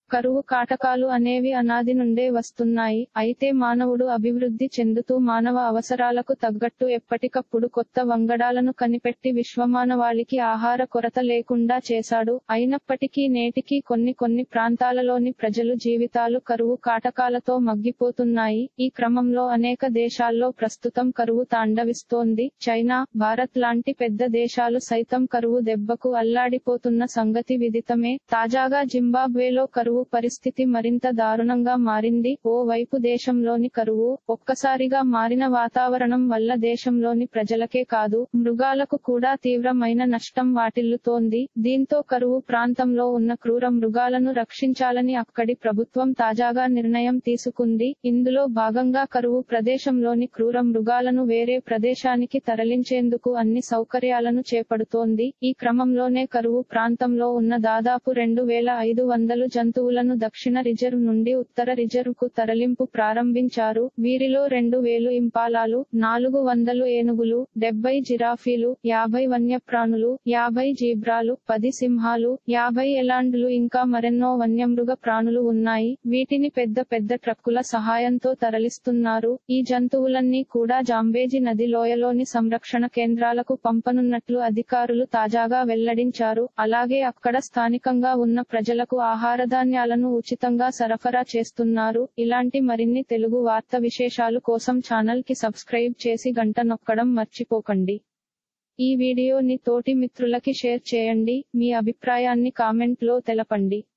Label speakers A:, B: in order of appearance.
A: కరువు కాటకాలు అనేవి అనాది నుండే వస్తున్నాయి అయితే మానవుడు అభివృద్ధి చెందుతూ మానవ అవసరాలకు తగ్గట్టు ఎప్పటికప్పుడు కొత్త వంగడాలను కనిపెట్టి విశ్వమానవాళికి ఆహార కొరత లేకుండా చేశాడు అయినప్పటికీ నేటికి కొన్ని కొన్ని ప్రాంతాలలోని ప్రజలు జీవితాలు కరువు కాటకాలతో మగ్గిపోతున్నాయి ఈ క్రమంలో అనేక దేశాల్లో ప్రస్తుతం కరువు తాండవిస్తోంది చైనా భారత్ లాంటి పెద్ద దేశాలు సైతం కరువు దెబ్బకు అల్లాడిపోతున్న సంగతి విదితమే తాజాగా జింబాబ్వేలో కరువు పరిస్థితి మరింత దారుణంగా మారింది ఓ వైపు దేశంలోని కరువు ఒక్కసారిగా మారిన వాతావరణం వల్ల దేశంలోని ప్రజలకే కాదు మృగాలకు కూడా తీవ్రమైన నష్టం వాటిల్లుతోంది దీంతో కరువు ప్రాంతంలో ఉన్న క్రూర మృగాలను రక్షించాలని అక్కడి ప్రభుత్వం తాజాగా నిర్ణయం తీసుకుంది ఇందులో భాగంగా కరువు ప్రదేశంలోని క్రూర మృగాలను వేరే ప్రదేశానికి తరలించేందుకు అన్ని సౌకర్యాలను చేపడుతోంది ఈ క్రమంలోనే కరువు ప్రాంతంలో ఉన్న దాదాపు రెండు వేల ఐదు వందలు జంతువులను దక్షిణ రిజర్వ్ నుండి ఉత్తర రిజర్వ్ కు తరలింపు ప్రారంభించారు వీరిలో రెండు వేలు ఇంపాలాలు నాలుగు వందలు ఏనుగులు డెబ్బై జిరాఫీలు యాభై వన్యప్రాణులు యాభై జీబ్రాలు పది సింహాలు యాభై ఎలాండ్లు ఇంకా మరెన్నో వన్యమృగ ప్రాణులు ఉన్నాయి వీటిని పెద్ద పెద్ద ట్రక్కుల సహాయంతో తరలిస్తున్నారు ఈ జంతువులన్నీ కూడా జాంబేజీ నది లోయలోని సంరక్షణ కేంద్రాలకు పంపనున్నట్లు అధికారులు తాజాగా వెల్లడించారు అలాగే అక్కడ స్థానికంగా ఉన్న ప్రజలకు ఆహారధాన్యాలను ఉచితంగా సరఫరా చేస్తున్నారు ఇలాంటి మరిన్ని తెలుగు వార్త విశేషాలు కోసం ఛానల్ కి సబ్స్క్రైబ్ చేసి గంట నొక్కడం మర్చిపోకండి ఈ వీడియోని తోటి మిత్రులకి షేర్ చేయండి మీ అభిప్రాయాన్ని కామెంట్ లో తెలపండి